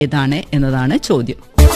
ഏതാണ് എന്നതാണ് ചോദ്യം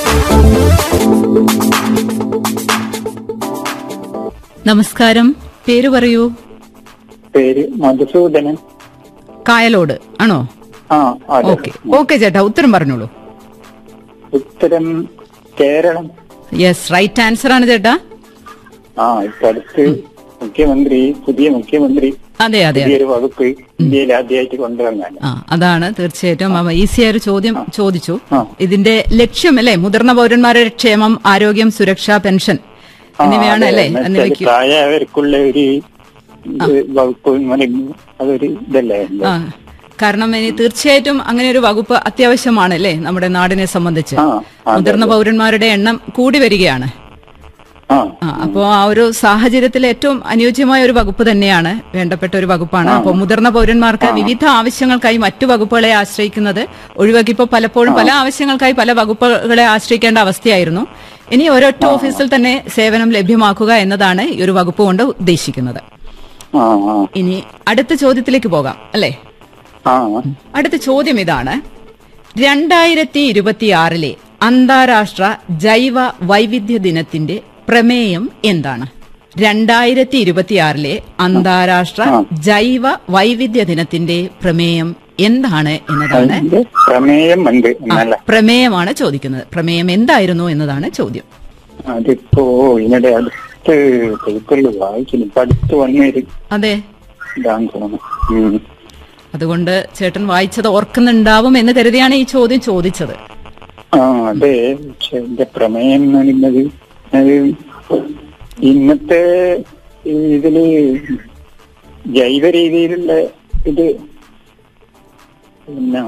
നമസ്കാരം പേര് പറയൂ പേര് മധുസൂദനൻ കായലോട് ആണോ ആ അതെ ഓക്കെ ഓക്കെ ചേട്ടാ ഉത്തരം പറഞ്ഞോളൂ ഉത്തരം കേരളം യെസ് റൈറ്റ് ആൻസർ ആണ് ചേട്ടാ ആ ഇപ്പൊ അടുത്ത് മുഖ്യമന്ത്രി പുതിയ മുഖ്യമന്ത്രി അതെ അതെ അതെ പുതിയൊരു വകുപ്പ് ഇന്ത്യയിൽ ആദ്യമായിട്ട് കൊണ്ടുവന്നാൽ ആ അതാണ് തീർച്ചയായിട്ടും ഈസി ആയ ഒരു ചോദ്യം ചോദിച്ചു ആ. ഇതിന്റെ ലക്ഷ്യം അല്ലേ മുതിർന്ന പൗരന്മാരുടെ ക്ഷേമം ആരോഗ്യം സുരക്ഷ പെൻഷൻ എന്നിവയാണ് അല്ലേ എന്നിവയ്ക്ക് പ്രായവർക്കുള്ള ഒരു ഇത് വകുപ്പ് എന്ന് പറയുന്നത് അതൊരു ഇതല്ലേ ആ കാരണം ഇനി തീർച്ചയായിട്ടും അങ്ങനെ ഒരു വകുപ്പ് അത്യാവശ്യമാണ് അല്ലേ നമ്മുടെ നാടിനെ സംബന്ധിച്ച് ആ അതെ മുതിർന്ന പൗരന്മാരുടെ എണ്ണം കൂടി വരികയാണ് ആ ആ അപ്പോ ആ ഒരു സാഹചര്യത്തിൽ ഏറ്റവും അനുയോജ്യമായ ഒരു വകുപ്പ് തന്നെയാണ് വേണ്ടപ്പെട്ട ഒരു വകുപ്പാണ് അപ്പോൾ മുതിർന്ന പൗരന്മാർക്ക് വിവിധ ആവശ്യങ്ങൾക്കായി മറ്റു വകുപ്പുകളെ ആശ്രയിക്കുന്നത് ഒഴിവാക്കി ഇപ്പോൾ പലപ്പോഴും പല ആവശ്യങ്ങൾക്കായി പല വകുപ്പുകളെ ആശ്രയിക്കേണ്ട അവസ്ഥയായിരുന്നു ഇനി ഒരൊറ്റ ഓഫീസിൽ തന്നെ സേവനം ലഭ്യമാക്കുക എന്നതാണ് ഈ ഒരു വകുപ്പ് കൊണ്ട് ഉദ്ദേശിക്കുന്നത് ആ ആ ഇനി അടുത്ത ചോദ്യത്തിലേക്ക് പോകാം അല്ലേ ആ അടുത്ത ചോദ്യം ഇതാണ് രണ്ടായിരത്തി ഇരുപത്തിയാറിലെ അന്താരാഷ്ട്ര ജൈവ വൈവിധ്യ ദിനത്തിന്റെ പ്രമേയം എന്താണ് രണ്ടായിരത്തി ഇരുപത്തിയാറിലെ അന്താരാഷ്ട്ര ജൈവ വൈവിധ്യ ദിനത്തിന്റെ പ്രമേയം എന്താണ് എന്നതാണ് അതിന്റെ പ്രമേയം ഉണ്ട് ആ, എന്നല്ല പ്രമേയമാണ് ചോദിക്കുന്നത് പ്രമേയം എന്തായിരുന്നു എന്നതാണ് ചോദ്യം അതിപ്പോ ഇതിനിടെ അടുത്ത് പേപ്പറിൽ വായിക്കുന്നു ഇപ്പൊ അടുത്ത് വന്നൊരു അതെ ഇതാന്ന് തോന്നുന്നു ഉം. അതുകൊണ്ട് ചേട്ടൻ വായിച്ചത് ഓർക്കുന്നുണ്ടാവും എന്ന് കരുതിയാണ് ഈ ചോദ്യം ചോദിച്ചത് ആ അതെ പക്ഷെ എന്റെ പ്രമേയം എന്ന് പറയുന്നത് അത് ഇന്നത്തെ ഇതില് ജൈവ രീതിയിലുള്ള ഇത് പിന്നെ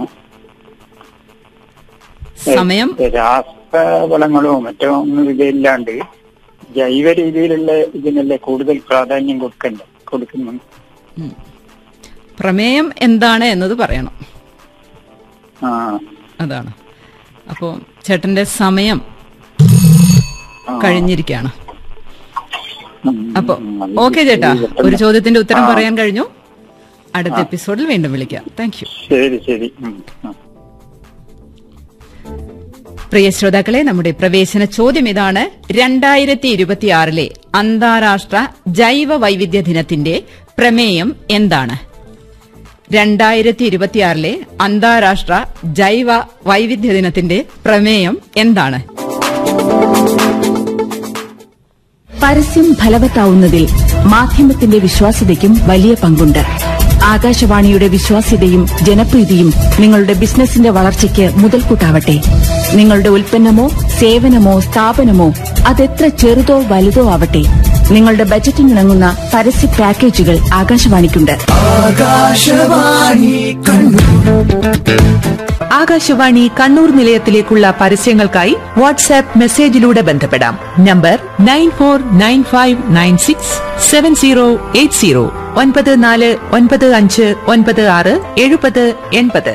സമയം രാസവളങ്ങളോ മറ്റോ ഒന്നും ഇതില്ലാണ്ട് ജൈവ രീതിയിലുള്ള ഇതിനല്ലേ കൂടുതൽ പ്രാധാന്യം കൊടുക്കണ്ട കൊടുക്കുന്നു പ്രമേയം എന്താണ് എന്നത് പറയണം ആ അതാണ് അപ്പോൾ ചേട്ടന്റെ സമയം കഴിഞ്ഞിരിക്കുകയാണ് ഉം. അപ്പൊ ഉം. ഓക്കെ ചേട്ടാ ഒരു ചോദ്യത്തിന്റെ ഉത്തരം പറയാൻ കഴിഞ്ഞു അടുത്ത എപ്പിസോഡിൽ വീണ്ടും വിളിക്കാം താങ്ക് യു ശരി ശരി ഉം. ആ. പ്രിയ ശ്രോതാക്കളെ നമ്മുടെ പ്രവേശന ചോദ്യം ഇതാണ് രണ്ടായിരത്തി ഇരുപത്തിയാറിലെ അന്താരാഷ്ട്ര ജൈവ വൈവിധ്യ ദിനത്തിന്റെ പ്രമേയം എന്താണ് രണ്ടായിരത്തി ഇരുപത്തിയാറിലെ അന്താരാഷ്ട്ര ജൈവ വൈവിധ്യ ദിനത്തിന്റെ പ്രമേയം എന്താണ് പരസ്യം ഫലവത്താവുന്നതിൽ മാധ്യമത്തിന്റെ വിശ്വാസ്യതയ്ക്കും വലിയ പങ്കുണ്ട് ആകാശവാണിയുടെ വിശ്വാസ്യതയും ജനപ്രീതിയും നിങ്ങളുടെ ബിസിനസിന്റെ വളർച്ചയ്ക്ക് മുതൽക്കൂട്ടാവട്ടെ നിങ്ങളുടെ ഉൽപ്പന്നമോ സേവനമോ സ്ഥാപനമോ അതെത്ര ചെറുതോ വലുതോ ആവട്ടെ നിങ്ങളുടെ ബജറ്റിനിണങ്ങുന്ന പരസ്യ പാക്കേജുകൾ ആകാശവാണിക്കുണ്ട് ആകാശവാണി കണ്ണൂർ നിലയത്തിലേക്കുള്ള പരസ്യങ്ങൾക്കായി വാട്സാപ്പ് മെസ്സേജിലൂടെ ബന്ധപ്പെടാം number nine four nine five nine six seven zero eight zero ഒൻപത് നാല് ഒൻപത് അഞ്ച് ഒൻപത് ആറ് എഴുപത് എൺപത്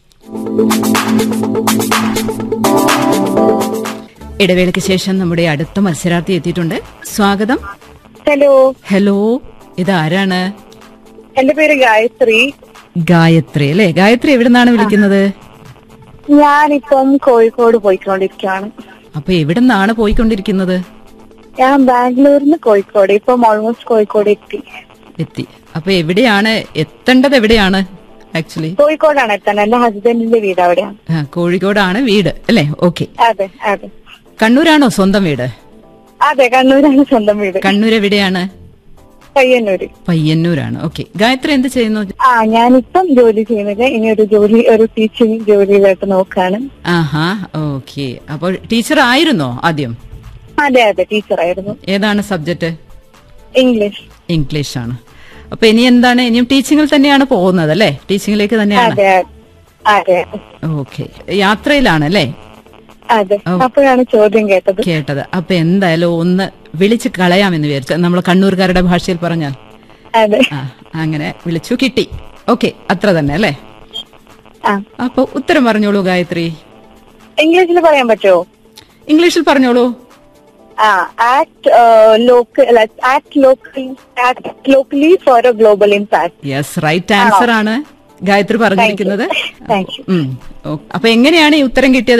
ഇടവേളയ്ക്ക് ശേഷം നമ്മുടെ അടുത്ത മത്സരാർത്ഥി എത്തിയിട്ടുണ്ട് സ്വാഗതം ഹലോ ഹലോ ഇതാരാണ് എന്റെ പേര് ഗായത്രി ഗായത്രി അല്ലേ ഗായത്രി എവിടെ നിന്നാണ് വിളിക്കുന്നത് ഞാനിപ്പം കോഴിക്കോട് പോയിക്കൊണ്ടിരിക്കുകയാണ് അപ്പൊ എവിടെ നിന്നാണ് പോയിക്കൊണ്ടിരിക്കുന്നത് ഞാൻ ബാംഗ്ലൂരിൽ നിന്ന് കോഴിക്കോട് ഇപ്പം ഓൾമോസ്റ്റ് കോഴിക്കോട് എത്തി എത്തി അപ്പൊ എവിടെയാണ് എത്തേണ്ടത് എവിടെയാണ് ആക്ച്വലി കോഴിക്കോടാണ് എത്താൻ എന്റെ ഹസ്ബൻഡിന്റെ വീട് അവിടെയാണ് കോഴിക്കോടാണ് വീട് അല്ലേ ഓക്കെ അതെ അതെ കണ്ണൂരാണോ സ്വന്തം വീട് അതെ കണ്ണൂരാണ് സ്വന്തം വീട് കണ്ണൂർ എവിടെയാണ് പയ്യന്നൂര് പയ്യന്നൂരാണ് ഓക്കെ ഗായത്രി എന്ത് ചെയ്യുന്നു ആ ഞാനിപ്പം ജോലി ചെയ്യുന്നത് ഇനി ഒരു ജോലി ഒരു ടീച്ചിങ് ജോലിയിലോട്ട് നോക്കാണ് ആഹാ ഓക്കെ അപ്പോൾ ടീച്ചർ ആയിരുന്നോ ആദ്യം അതെ അതെ ടീച്ചറായിരുന്നു ഏതാണ് സബ്ജക്ട് ഇംഗ്ലീഷ് ഇംഗ്ലീഷ് ആണ് അപ്പൊ ഇനി എന്താണ് ഇനിയും ടീച്ചിങ്ങിൽ തന്നെയാണ് പോകുന്നത് അല്ലേ ടീച്ചിങ്ങിലേക്ക് തന്നെയാണ് അതെ അതെ ഓക്കെ യാത്രയിലാണ് അല്ലേ അതെ അപ്പോഴാണ് ചോദ്യം കേട്ടത് കേട്ടത് അപ്പൊ എന്തായാലും ഒന്ന് വിളിച്ച് കളയാമെന്ന് വിചാരിച്ചു നമ്മൾ കണ്ണൂർക്കാരുടെ ഭാഷയിൽ പറഞ്ഞാൽ അതെ ആ അങ്ങനെ വിളിച്ചു കിട്ടി ഓക്കെ അത്ര തന്നെ അല്ലേ ആ അപ്പൊ ഉത്തരം പറഞ്ഞോളൂ ഗായത്രി ഇംഗ്ലീഷിൽ പറയാൻ പറ്റുമോ ഇംഗ്ലീഷിൽ പറഞ്ഞോളൂ ah act local act locally act locally for a global impact yes right answer ആണ് ഗായത്രി പറഞ്ഞിരിക്കുന്നത് താങ്ക് യു ഉം. ഓ. അപ്പൊ എങ്ങനെയാണ് ഈ ഉത്തരം കിട്ടിയത്